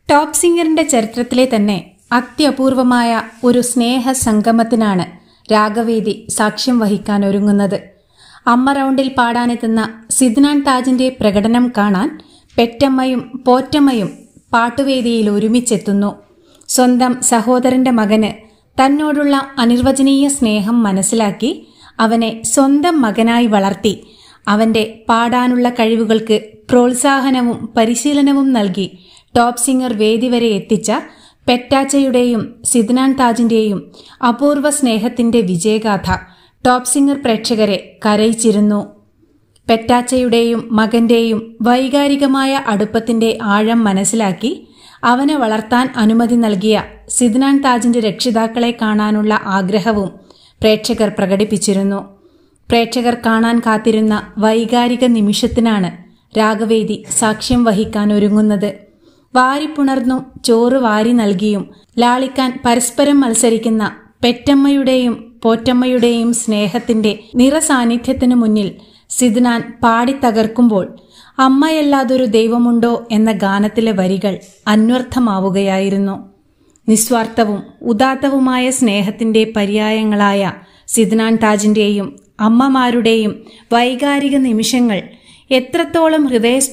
top സിംഗറിന്റെ ചരിത്രത്തിലെ തന്നെ അത്യപൂർവമായ ഒരു സ്നേഹ സംഗമത്തിനാണ് രാഗവേദി സാക്ഷ്യം വഹിക്കാൻ ഒരുങ്ങുന്നത് അമ്മ റൗണ്ടിൽ പാടാനെത്തുന്ന സിദ്നാൻ താജിന്റെ പ്രകടനം കാണാൻ പെറ്റമ്മയും പോറ്റമ്മയും പാട്ടുവേദിയിൽ ഒരുമിച്ചെത്തുന്നു സ്വന്തം സഹോദരന്റെ മകന് തന്നോടുള്ള അനിർവചനീയ സ്നേഹം മനസ്സിലാക്കി അവനെ സ്വന്തം മകനായി വളർത്തി അവന്റെ പാടാനുള്ള കഴിവുകൾക്ക് പ്രോത്സാഹനവും പരിശീലനവും നൽകി ടോപ്പ് സിംഗർ വേദി വരെ എത്തിച്ച പെറ്റാച്ചയുടെയും സിദ്നാൻ താജിന്റെയും അപൂർവ സ്നേഹത്തിന്റെ വിജയഗാഥ ടോപ്പ് സിംഗർ പ്രേക്ഷകരെ കരയിച്ചിരുന്നു പെറ്റാച്ചയുടെയും മകന്റെയും വൈകാരികമായ അടുപ്പത്തിന്റെ ആഴം മനസ്സിലാക്കി അവനെ വളർത്താൻ അനുമതി നൽകിയ സിദ്നാൻ താജിന്റെ രക്ഷിതാക്കളെ കാണാനുള്ള ആഗ്രഹവും പ്രേക്ഷകർ പ്രകടിപ്പിച്ചിരുന്നു പ്രേക്ഷകർ കാണാൻ കാത്തിരുന്ന വൈകാരിക നിമിഷത്തിനാണ് രാഗവേദി സാക്ഷ്യം വഹിക്കാൻ ഒരുങ്ങുന്നത് വാരിപ്പുണർന്നും ചോറ് വാരി നൽകിയും ലാളിക്കാൻ പരസ്പരം മത്സരിക്കുന്ന പെറ്റമ്മയുടെയും പോറ്റമ്മയുടെയും സ്നേഹത്തിന്റെ നിറസാന്നിധ്യത്തിനു മുന്നിൽ സിദ്നാൻ പാടിത്തകർക്കുമ്പോൾ അമ്മയല്ലാതൊരു ദൈവമുണ്ടോ എന്ന ഗാനത്തിലെ വരികൾ അന്വർത്ഥമാവുകയായിരുന്നു നിസ്വാർത്ഥവും ഉദാത്തവുമായ സ്നേഹത്തിന്റെ പര്യായങ്ങളായ സിദ്നാൻ താജിന്റെയും അമ്മമാരുടെയും വൈകാരിക നിമിഷങ്ങൾ എത്രത്തോളം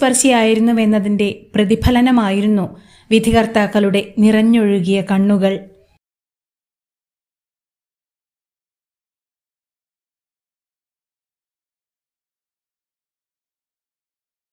ഹൃദയസ്പർശിയായിരുന്നുവെന്നതിന്റെ പ്രതിഫലനമായിരുന്നു വിധികർത്താക്കളുടെ നിറഞ്ഞൊഴുകിയ കണ്ണുകൾ